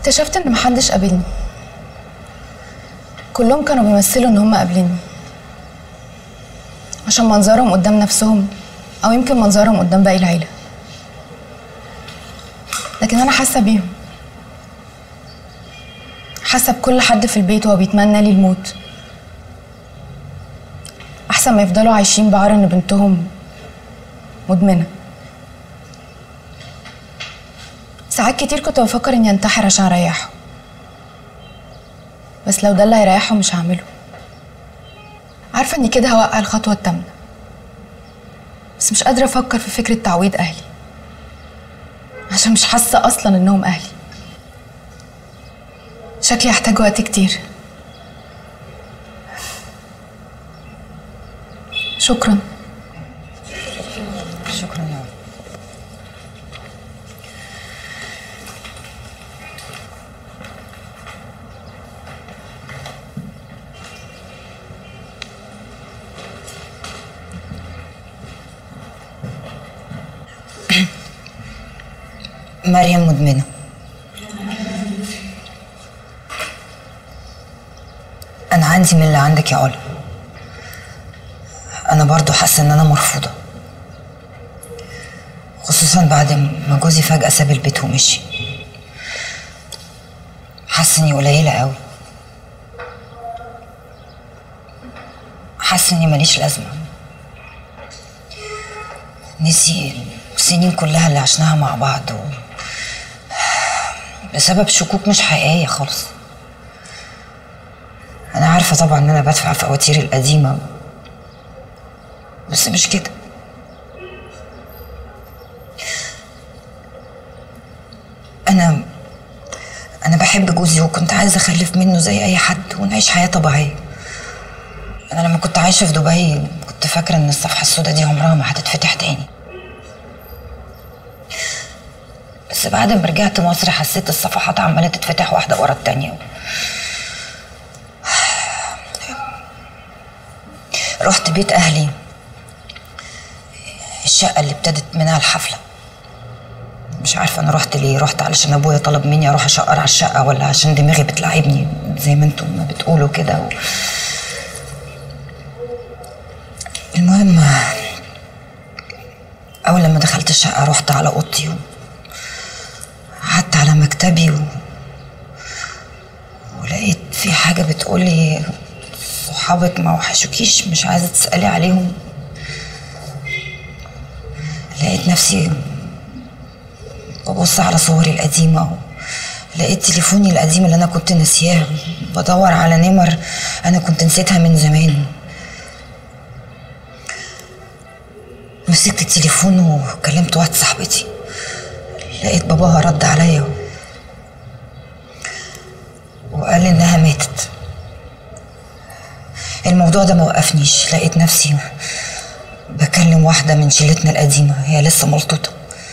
اكتشفت ان محدش قابلني كلهم كانوا بيمثلوا ان هم قابليني عشان منظرهم قدام نفسهم او يمكن منظرهم قدام باقي العيله لكن انا حاسه بيهم حاسه بكل حد في البيت وهو بيتمنى لي الموت احسن ما يفضلوا عايشين بعار ان بنتهم مدمنه ساعات كتير كنت بفكر اني انتحر عشان اريحه بس لو ده اللي هيريحه مش هعمله عارفه اني كده هوقع الخطوه التامنه بس مش قادره افكر في فكره تعويض اهلي عشان مش حاسه اصلا انهم اهلي شكلي هحتاج وقت كتير شكرا شكرا يا رب مريم مدمنة أنا عندي من اللي عندك يا علا أنا برضو حاسة إن أنا مرفوضة خصوصا بعد ما جوزي فجأة ساب البيت ومشي حاسة إني قليلة قوي حاسة إني ماليش لازمة نسي السنين كلها اللي عشناها مع بعض و... بسبب شكوك مش حقيقية خالص أنا عارفة طبعا إن أنا بدفع فواتيري القديمة بس مش كده أنا أنا بحب جوزي وكنت عايزة أخلف منه زي أي حد ونعيش حياة طبيعية أنا لما كنت عايشة في دبي كنت فاكرة إن الصفحة السوداء دي عمرها ما هتتفتح تاني بس بعد ما رجعت مصر حسيت الصفحات عمالة تتفتح واحدة ورا التانية رحت بيت أهلي الشقة اللي ابتدت منها الحفلة مش عارفة أنا رحت ليه رحت علشان أبويا طلب مني أروح أشقر على الشقة ولا عشان دماغي بتلعبني زي ما انتم ما بتقولوا كده و... المهم أول لما دخلت الشقة رحت على أوضتي و... قعدت على مكتبي و... ولقيت في حاجة بتقولي صحابك ما وحشوكيش مش عايزة تسألي عليهم لقيت نفسي ببص على صوري القديمة و... لقيت تليفوني القديم اللي أنا كنت ناسياه بدور على نمر أنا كنت نسيتها من زمان مسكت التليفون وكلمت واحدة صاحبتي لقيت باباها رد عليا وقال انها ماتت الموضوع ده موقفنيش لقيت نفسي بكلم واحدة من شلتنا القديمة هي لسه ملطوطة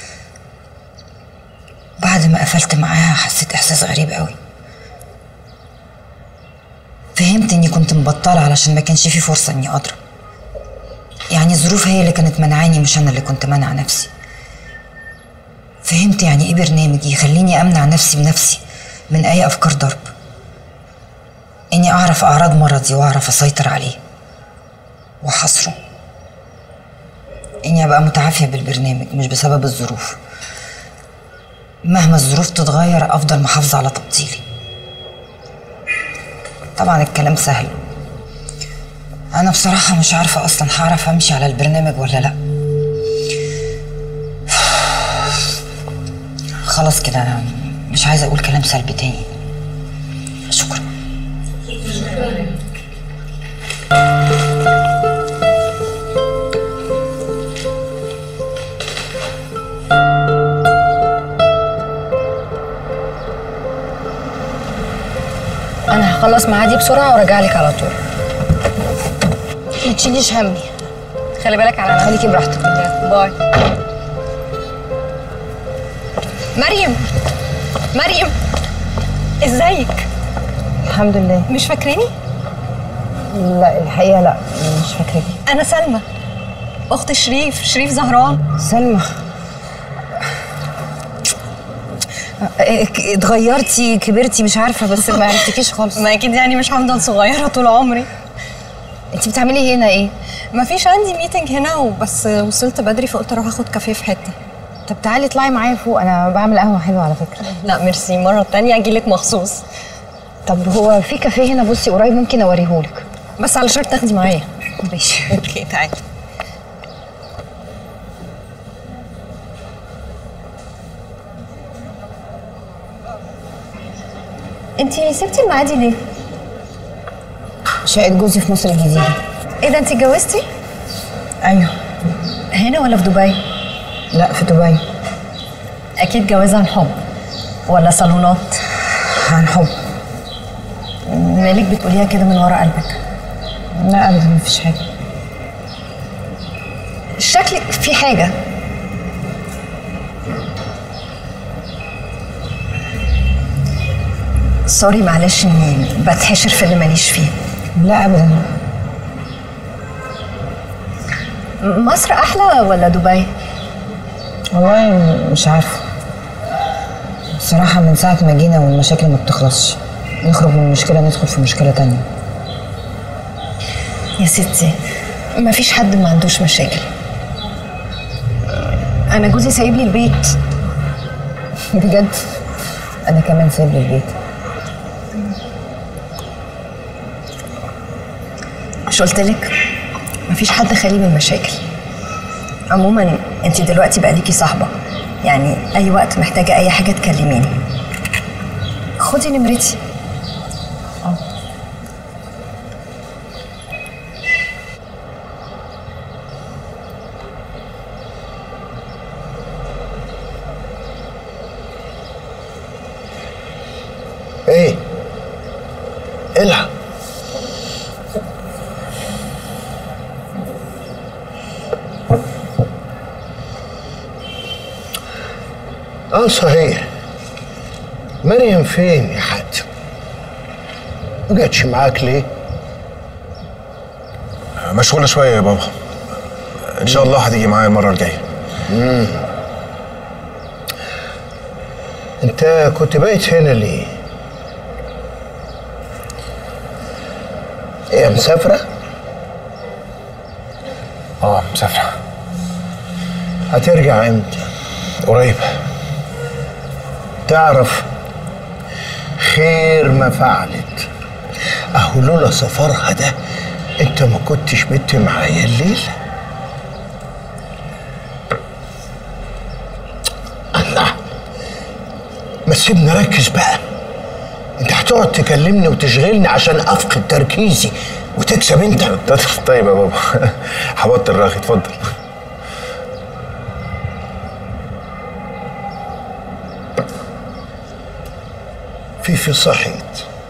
بعد ما قفلت معاها حسيت إحساس غريب قوي فهمت إني كنت مبطلة علشان ما كانش في فرصة إني أضرب يعني الظروف هي اللي كانت منعاني مش أنا اللي كنت منع نفسي فهمت يعني ايه برنامج يخليني امنع نفسي بنفسي من اي افكار ضرب اني اعرف اعراض مرضي واعرف اسيطر عليه واحصره اني ابقى متعافيه بالبرنامج مش بسبب الظروف مهما الظروف تتغير افضل محافظه على تبطيلي طبعا الكلام سهل انا بصراحه مش عارفه اصلا هعرف امشي على البرنامج ولا لا خلاص كده انا مش عايزه اقول كلام سلبي تاني شكرا انا هخلص معادي بسرعه وارجع لك على طول ما تشيليش همي خلي بالك على نفسك خليكي براحتك باي مريم مريم ازيك الحمد لله مش فاكراني لا الحقيقه لا مش فاكراكي انا سلمى اخت شريف شريف زهران سلمى اتغيرتي كبرتي مش عارفه بس ما عرفتكيش خالص ما اكيد يعني مش هفضل صغيره طول عمري انت بتعملي هنا ايه ما فيش عندي ميتنج هنا وبس وصلت بدري فقلت اروح اخد كافيه في حته طب تعالي اطلعي معايا فوق انا بعمل قهوه حلوه على فكره لا ميرسي مره تانية اجيلك مخصوص طب هو في كافيه هنا بصي قريب ممكن اوريهولك بس على شرط تاخدي معايا ماشي اوكي تعالي انتي سبتي المعادي ليه؟ شقه جوزي في مصر الجديده ايه ده انتي اتجوزتي؟ ايوه هنا ولا في دبي؟ لا في دبي اكيد جواز عن حب ولا صالونات عن حب مالك بتقوليها كده من ورا قلبك لا ابدا مفيش حاجه شكلك في حاجه سوري معلش اني بتحشر في اللي ماليش فيه لا ابدا مصر احلى ولا دبي والله مش عارفه بصراحه من ساعه ما جينا والمشاكل ما بتخلصش نخرج من مشكله ندخل في مشكله تانية يا ستي ما فيش حد ما عندوش مشاكل انا جوزي سايب لي البيت بجد انا كمان سايب لي البيت مش قلت لك مفيش حد خالي من المشاكل عموما انت دلوقتي بقى ليكي صاحبه يعني اي وقت محتاجه اي حاجه تكلميني خدي نمرتي ايه الحق اه صحيح مريم فين يا حاتم ما جاتش معاك ليه مشغولة شوية يا بابا إن شاء الله هتيجي معايا المرة الجاية انت كنت بايت هنا ليه ايه مسافره اه مسافرة هترجع امتى قريب تعرف خير ما فعلت اهو لولا سفرها ده انت ما كنتش بت معايا الليله الله ما تسيبني اركز بقى انت هتقعد تكلمني وتشغلني عشان افقد تركيزي وتكسب انت طيب يا بابا هبطل رغي اتفضل في في صحيت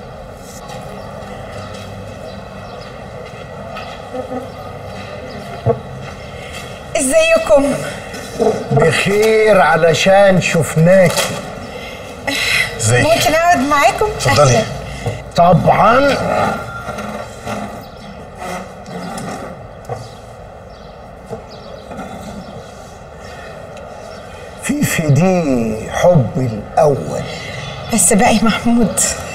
ازيكم بخير علشان شفناكي ازيك ممكن اقعد معاكم اتفضلي طبعا في في دي حبي الاول بس باقي محمود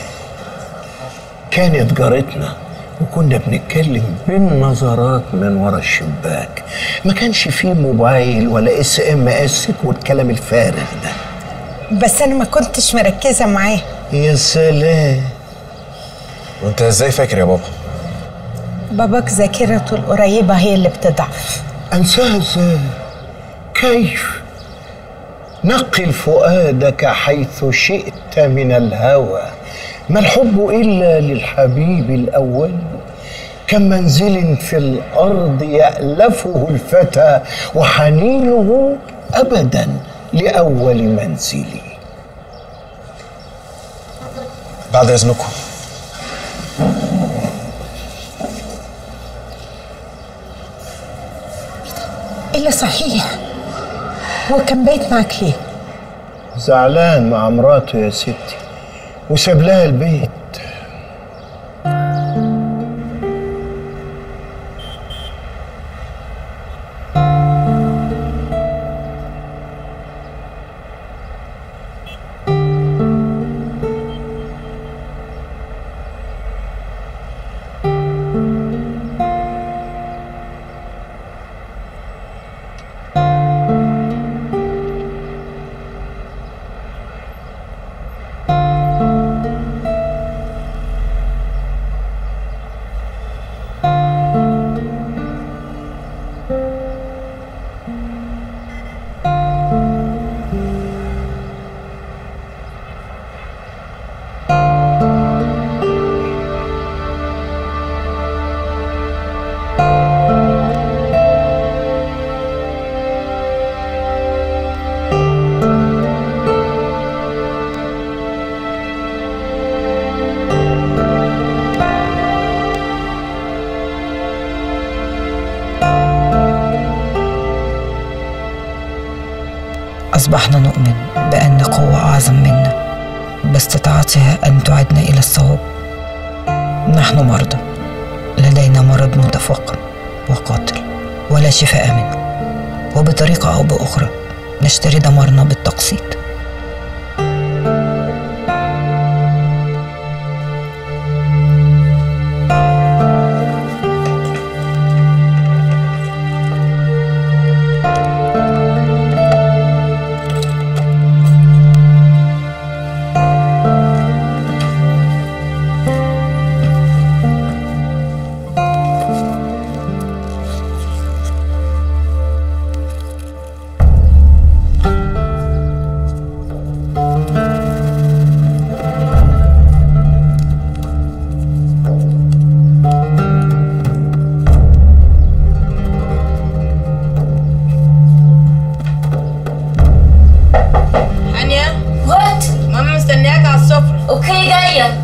كانت جارتنا وكنا بنتكلم بالنظرات من ورا الشباك ما كانش فيه موبايل ولا اس ام اس والكلام الفارغ ده بس انا ما كنتش مركزه معاه يا سلام وانت ازاي فاكر يا بابا باباك ذاكرته القريبه هي اللي بتضعف أنساها إزاي؟ كيف؟ نقل فؤادك حيث شئت من الهوى ما الحب إلا للحبيب الأول كم منزل في الأرض يألفه الفتى وحنينه أبدا لأول منزلي بعد اذنكم الا صحيح هو كان بايت معاك ليه زعلان مع مراته يا ستي وساب لها البيت أصبحنا نؤمن بأن قوة أعظم منا باستطاعتها أن تعدنا إلى الصواب نحن مرضى لدينا مرض متفاقم وقاتل ولا شفاء منه وبطريقة أو بأخرى نشتري دمارنا بالتقسيط هانيا وات ماما مستنياك على السفرة اوكي جايه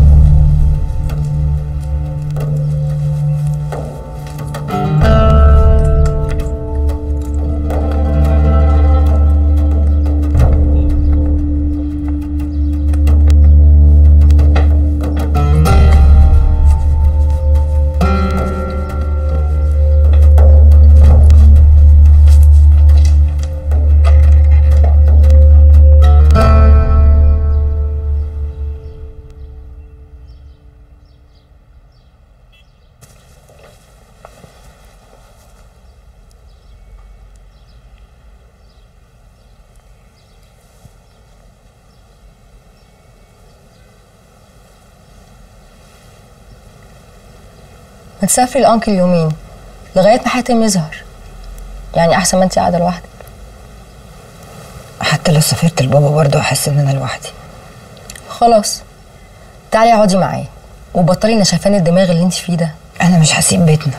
ما تسافري الأنكل يومين لغاية ما حاتم يظهر يعني أحسن ما أنت قاعدة لوحدك حتى لو سافرت لبابا برضه أحس إن أنا لوحدي خلاص تعالي اقعدي معايا وبطلي نشفان الدماغ اللي انت فيه ده أنا مش هسيب بيتنا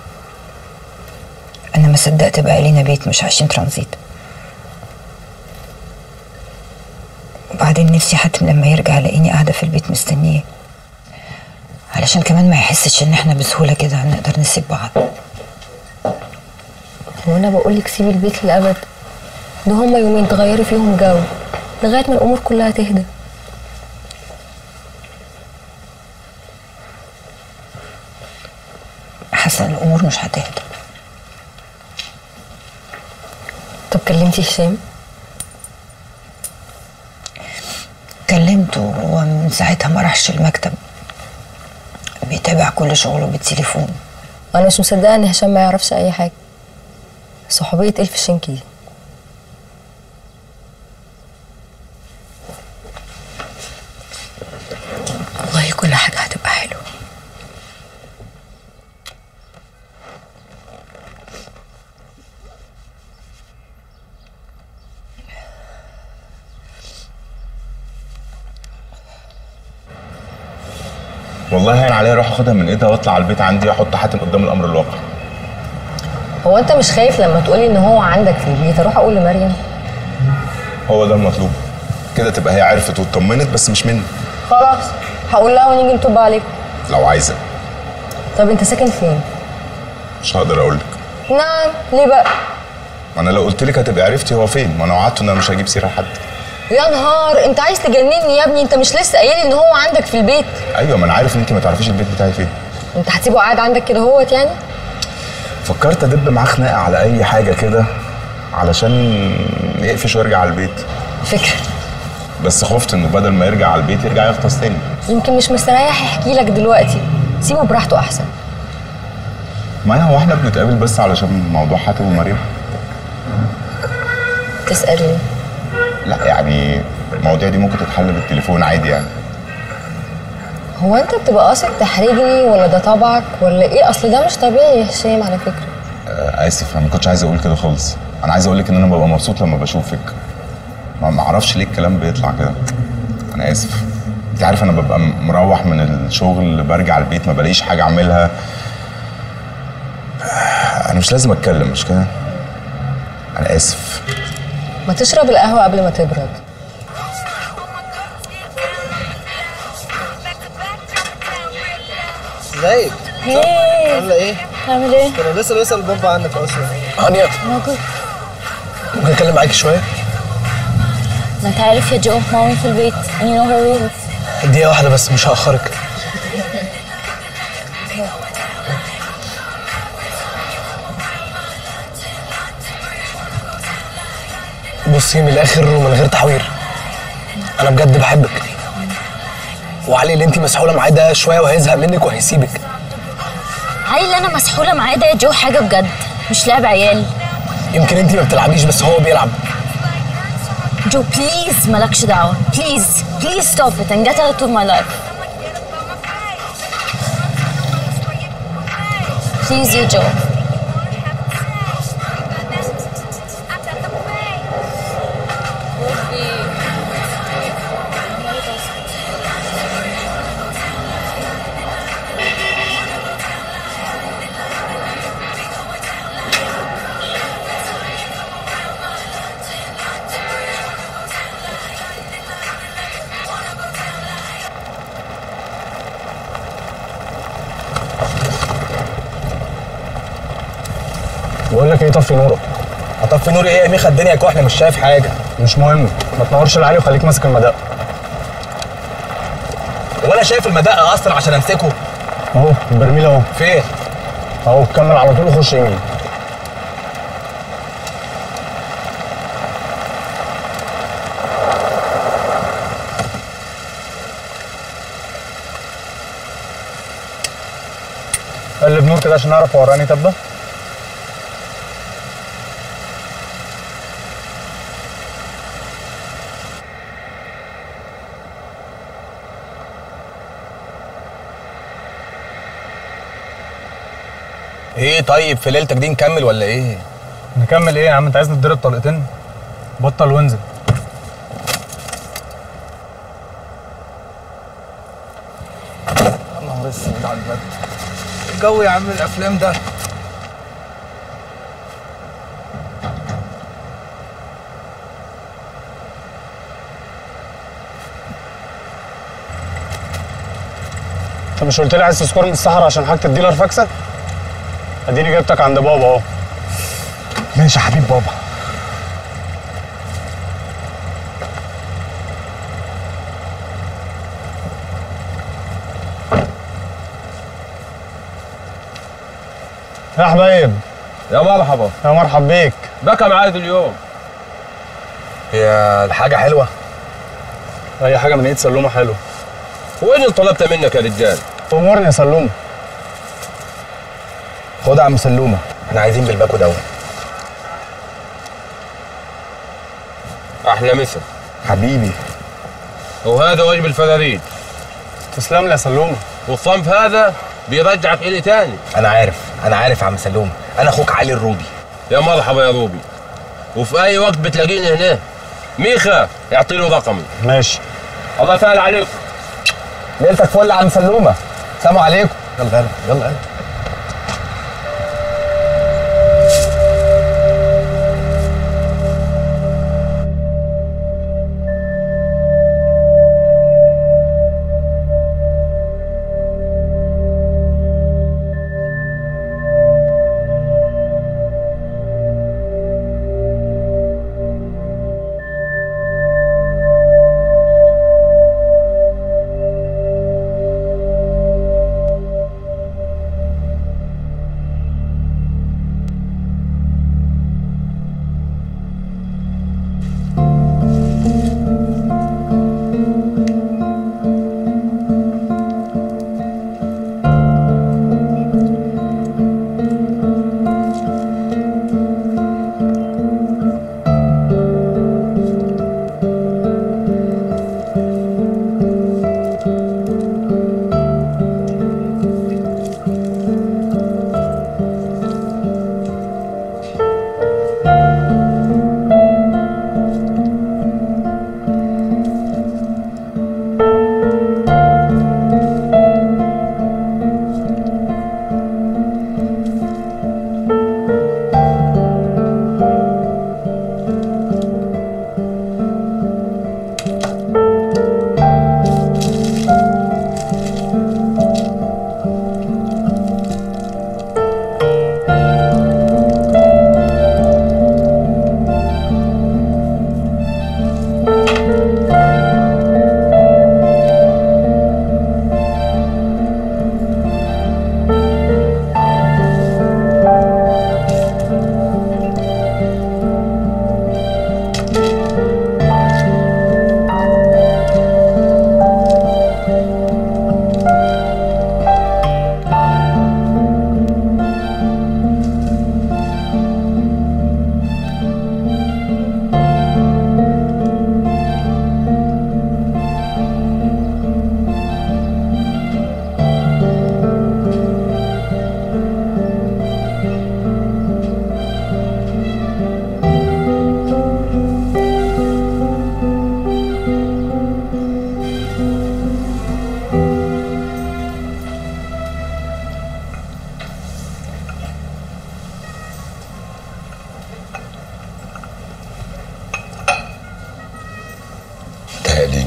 أنا ما صدقت بقى لينا بيت مش عايشين ترانزيت وبعدين نفسي حاتم لما يرجع يلاقيني قاعدة في البيت مستنيه علشان كمان ما يحسش إن إحنا بسهولة كده هنقدر نسيب بعض هو انا بقول لك سيبي البيت للابد ده هما يومين تغيري فيهم جو لغايه ما الامور كلها تهدى حاسة إن الأمور مش هتهدى طب كلمتي هشام كلمته ومن ساعتها ما راحش المكتب بيتابع كل شغله بالتليفون انا مش مصدقه ان هشام ما يعرفش اي حاجه صحوبيه الف الشنكي دي والله كل حاجة هتبقى حلوة والله هين عليا اروح اخدها من ايدها واطلع على البيت عندي واحط حاتم قدام الامر الواقع هو انت مش خايف لما تقولي ان هو عندك في البيت اروح اقول لمريم هو ده المطلوب كده تبقى هي عرفت واطمنت بس مش مني خلاص هقول لها ونيجي نطب عليكم لو عايزه طب انت ساكن فين مش هقدر اقول لك نعم ليه بقى ما انا لو قلت لك هتبقى عرفتي هو فين ما انا وعدته ان انا مش هجيب سيره لحد يا نهار انت عايز تجنني يا ابني انت مش لسه قايل ان هو عندك في البيت ايوه ما انا عارف ان انت ما تعرفيش البيت بتاعي فين انت هتسيبه قاعد عندك كده هوت يعني فكرت ادب معاه خناقه على اي حاجه كده علشان يقفش ويرجع على البيت فكره بس خفت انه بدل ما يرجع على البيت يرجع يغطس تاني يمكن مش مستريح يحكي لك دلوقتي سيبه براحته احسن ما هو احنا بنتقابل بس علشان موضوع حاتم ومريم تسال ليه لا يعني المواضيع دي ممكن تتحل بالتليفون عادي يعني هو انت بتبقى قاصد تحرجني ولا ده طبعك ولا ايه اصل ده مش طبيعي يا هشام على فكره آه اسف انا ما كنتش عايز اقول كده خالص انا عايز اقول لك ان انا ببقى مبسوط لما بشوفك ما ما اعرفش ليه الكلام بيطلع كده انا اسف انت عارف انا ببقى مروح من الشغل برجع البيت ما بلاقيش حاجه اعملها انا مش لازم اتكلم مش كده انا اسف ما تشرب القهوه قبل ما تبرد ازيك؟ هاي عاملة ايه؟ عامل ايه؟ كنا لسه بسأل بابا عنك اصلا هانيا ممكن اتكلم معاكي شويه ما انت عارف يا جو مامي في البيت and you know her rules دقيقة واحدة بس مش هأخرك بصي من الآخر ومن غير تحوير أنا بجد بحبك وعلي اللي أنت مسحولة معاه ده شوية وهيزهق منك وهيسيبك علي اللي انا مسحوله معاه ده يا جو حاجه بجد مش لعب عيال يمكن أنت ما بتلعبيش بس هو بيلعب جو بليز مالكش دعوه بليز بليز ستوب it and get out of my life بليز يا جو بقول لك إيه طفي نورك هطفي نوري ايه يا ميخا الدنيا كحل مش شايف حاجه مش مهم ما تنورش العالي وخليك ماسك المدق ولا شايف المدق اصلا عشان امسكه أهو البرميل أهو فين أهو كمل على طول وخش يمين قلب نور كده عشان اعرف هو وراني تبه ايه طيب في ليلتك دي نكمل ولا ايه نكمل ايه يا عم انت عايز نتضرب طلقتين بطل وانزل يا نهار اسود على البرد الجو يا عم الافلام ده انت مش قلت لي عايز تسكر من الصحراء عشان حاجه الديلر فاكسه اديني جبتك عند بابا اهو ماشي يا حبيب بابا يا حبايب يا مرحبا يا مرحب بيك ده كان عايد اليوم هي الحاجه حلوه اي حاجه من ايد سلومه حلو وين اللي طلبت منك يا رجال امورني يا سلومه خد يا عم سلومه احنا عايزين بالباكو دوت احلى مسا حبيبي وهذا واجب الفراريج تسلم لي يا سلومه والصنف هذا بيرجعك الي تاني انا عارف انا عارف يا عم سلومه انا اخوك علي الروبي يا مرحبا يا روبي وفي اي وقت بتلاقيني هنا ميخا يعطي له رقمي ماشي الله يسهل عليكم ليلتك فل يا عم سلومه سلام عليكم يلا يلا يلا يلا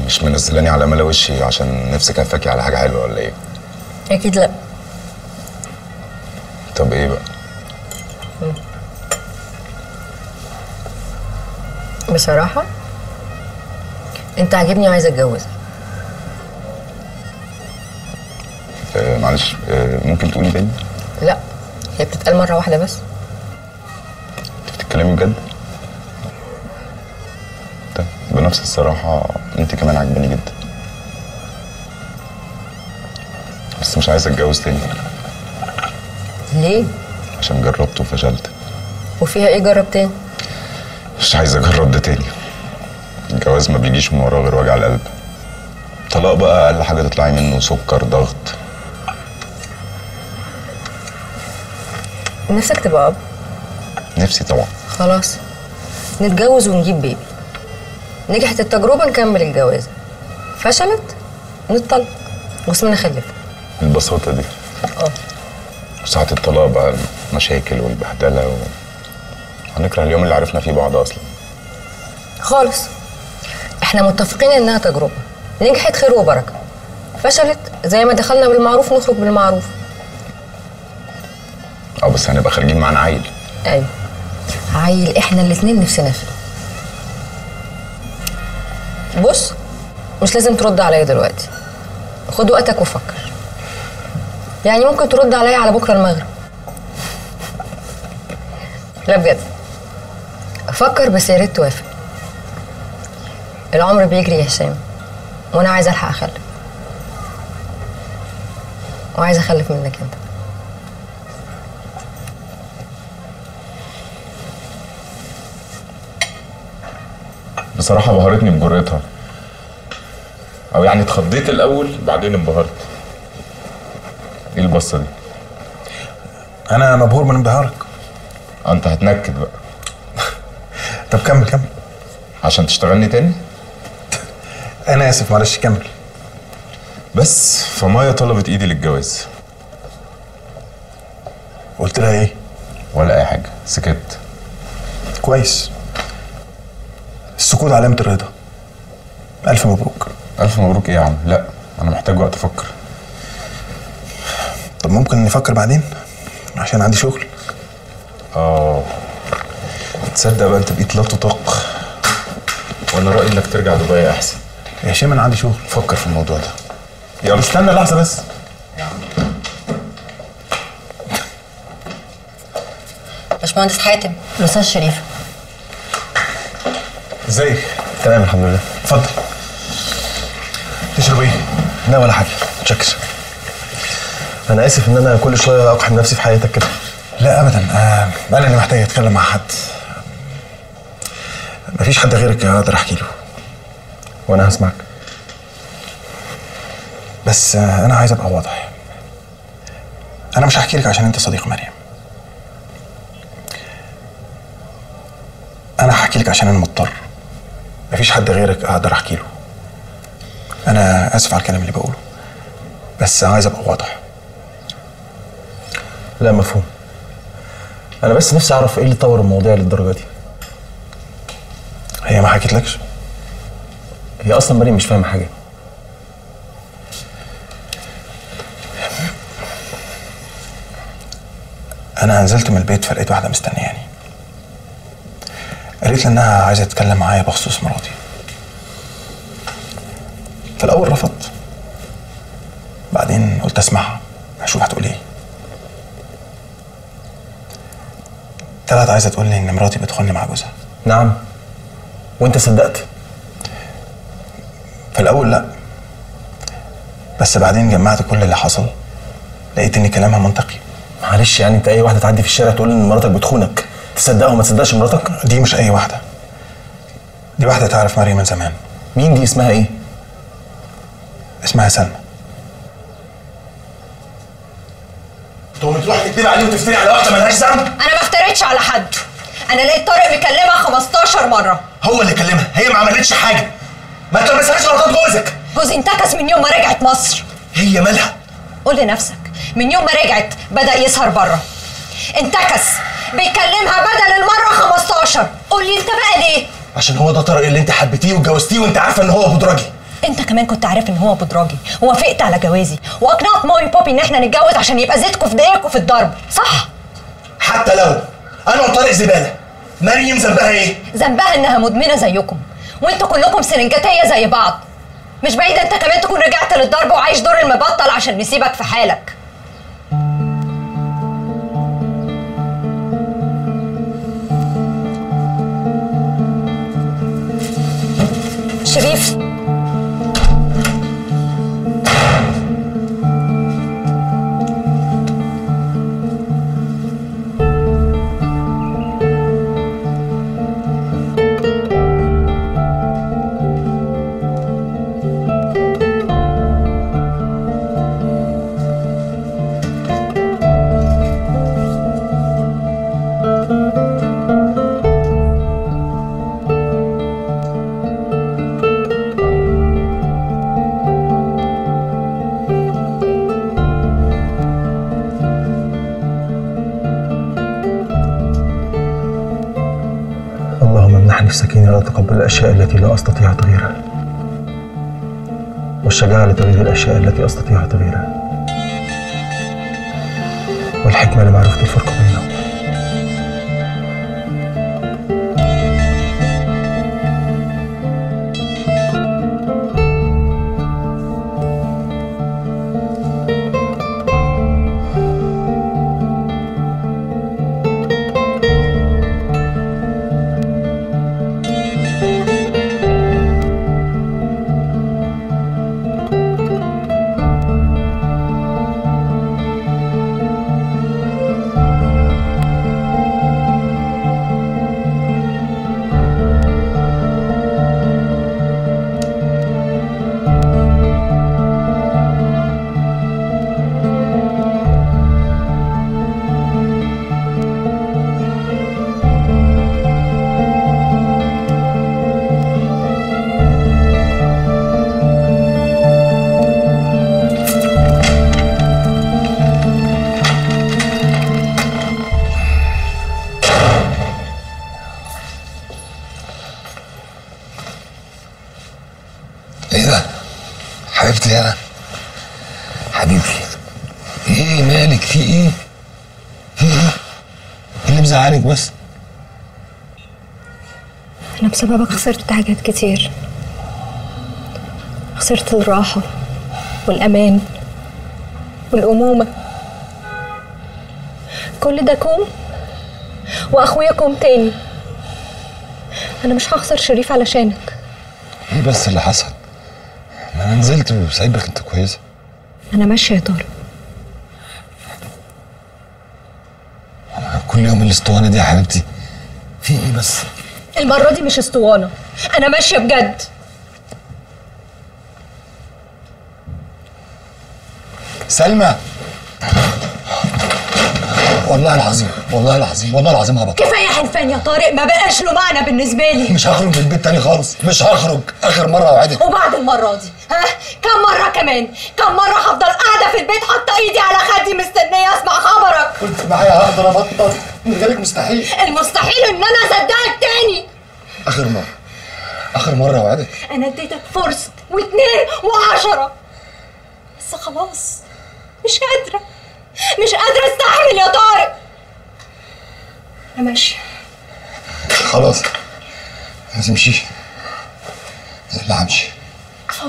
مش منزلاني على ملا وشي عشان نفسك هفاكي على حاجه حلوه ولا ايه اكيد لا طب ايه بقى بصراحه انت عاجبني وعايزه اتجوزك آه معلش آه ممكن تقولي تاني لا هي بتتقال مره واحده بس انت بتتكلمي بجد طيب بنفس الصراحه انت كمان عجباني جدا بس مش عايز اتجوز تاني ليه عشان جربت وفشلت وفيها ايه جرب تاني مش عايز اجرب ده تاني الجواز ما بيجيش من وراه غير وجع القلب طلاق بقى اقل حاجه تطلعي منه سكر ضغط نفسك تبقى اب نفسي طبعا خلاص نتجوز ونجيب بيبي نجحت التجربه نكمل الجوازه فشلت نطلق واسمنا نخلف البساطه دي اه وساعة الطلاق بقى المشاكل والبهدله و... هنكره اليوم اللي عرفنا فيه بعض اصلا خالص احنا متفقين انها تجربه نجحت خير وبركه فشلت زي ما دخلنا بالمعروف نخرج بالمعروف اه بس هنبقى خارجين معانا عيل ايوه عيل احنا الاتنين نفسنا فيه بص مش لازم ترد عليا دلوقتي خد وقتك وفكر يعني ممكن ترد عليا على بكره المغرب لا بجد فكر بس يا ريت توافق العمر بيجري يا هشام وانا عايزه الحق اخلف وعايزه اخلف منك انت بصراحه بهرتني بجرأتها او يعني اتخضيت الاول بعدين انبهرت ايه البصه دي انا مبهور من انبهارك آه، انت هتنكد بقى طب كمل كمل عشان تشتغلني تاني انا اسف معلش كمل بس فمايا طلبت ايدي للجواز قلت لها ايه ولا اي حاجه سكت كويس السكوت علامه الرضا الف مبروك الف مبروك ايه يا عم لا انا محتاج وقت افكر طب ممكن نفكر بعدين عشان عندي شغل اه تصدق بقى انت بقيت لا تطاق وانا رايي انك ترجع دبي احسن يا هشام انا عندي شغل فكر في الموضوع ده يلا استنى لحظه بس باشمهندس حاتم الاستاذ شريف ازيك تمام الحمد لله اتفضل تشرب ايه لا ولا حاجه متشكر انا اسف ان انا كل شويه اقحم نفسي في حياتك كده لا ابدا آه انا اللي محتاج اتكلم مع حد مفيش حد غيرك اقدر احكي له وانا هسمعك بس آه انا عايز ابقى واضح انا مش هحكي لك عشان انت صديق مريم انا هحكي لك عشان انا مضطر مفيش حد غيرك اقدر احكي له انا اسف على الكلام اللي بقوله بس عايز ابقى واضح لا مفهوم انا بس نفسي اعرف ايه اللي طور المواضيع للدرجه دي هي ما حكيتلكش هي اصلا مريم مش فاهمه حاجه انا نزلت من البيت فلقيت واحده مستنياني قالت لي انها عايزه تتكلم معايا بخصوص مراتي في الاول رفضت بعدين قلت اسمعها اشوف هتقول ايه طلعت عايزه تقول لي ان مراتي بتخوني مع جوزها نعم وانت صدقت في الاول لا بس بعدين جمعت كل اللي حصل لقيت ان كلامها منطقي معلش يعني انت اي واحده تعدي في الشارع تقول ان مراتك بتخونك تصدقها وما تصدقش مراتك دي مش اي واحده دي واحده تعرف مريم من زمان مين دي اسمها ايه اسمها سلمى تقوم تروح تكتب عليه وتفتري على واحده ملهاش ذنب انا ما افتريتش على حد انا لقيت طارق مكلمها 15 مره هو اللي كلمها هي ما عملتش حاجه ما تلبسهاش غلطات جوزك جوزي انتكس من يوم ما رجعت مصر هي مالها قول لنفسك من يوم ما رجعت بدا يسهر بره انتكس بيكلمها بدل المره 15 قول لي انت بقى ليه عشان هو ده طارق اللي انت حبيتيه واتجوزتيه وانت عارفه ان هو ابو دراجي انت كمان كنت عارف ان هو بدراجي ووافقت على جوازي واقنعت مامي وبابي ان احنا نتجوز عشان يبقى زيتكم في دقيقكم في الضرب صح حتى لو انا وطارق زباله مريم ذنبها ايه؟ ذنبها انها مدمنه زيكم وانتوا كلكم سرنجاتيه زي بعض مش بعيد انت كمان تكون رجعت للضرب وعايش دور المبطل عشان نسيبك في حالك شريف اللهم امنحني السكينة لا أتقبل الأشياء التي لا أستطيع تغييرها والشجاعة لتغيير الأشياء التي أستطيع تغييرها والحكمة لمعرفة الفرق بينهم ايه ده؟ حبيبتي انا حبيبي ايه مالك في ايه؟ في ايه؟ ايه اللي مزعلك بس؟ أنا بسببك خسرت حاجات كتير خسرت الراحة والأمان والأمومة كل ده كوم وأخويا كوم تاني أنا مش هخسر شريف علشانك ايه بس اللي حصل؟ ما انا نزلت وسايبك انت كويسه أنا ماشية يا طارق كل يوم الاسطوانه دي يا حبيبتي في ايه بس؟ المرة دي مش اسطوانة أنا ماشية بجد سلمى والله العظيم والله العظيم والله العظيم هبطل كفاية حلفان يا طارق ما بقاش له معنى بالنسبة لي مش هخرج من البيت تاني خالص مش هخرج اخر مره اوعدك وبعد المرة دي ها كم مرة كمان كم مرة هفضل قاعدة في البيت حاطة ايدي على خدي مستنية اسمع خبرك قلت معايا هقدر ابطل من غيرك مستحيل المستحيل ان انا اصدقك تاني اخر مره اخر مره اوعدك انا اديتك فرصة واتنين وعشرة بس خلاص مش قادرة مش قادرة استحمل يا طارق انا ماشية خلاص ما تمشيش لا همشي اتفضل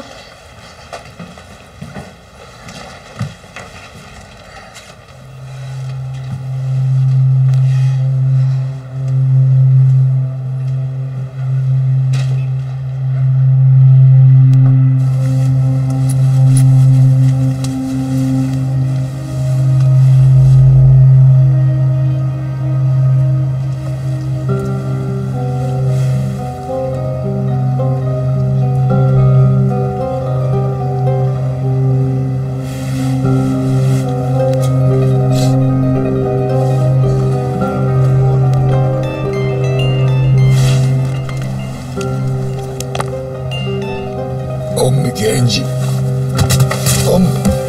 امك يا انجي امك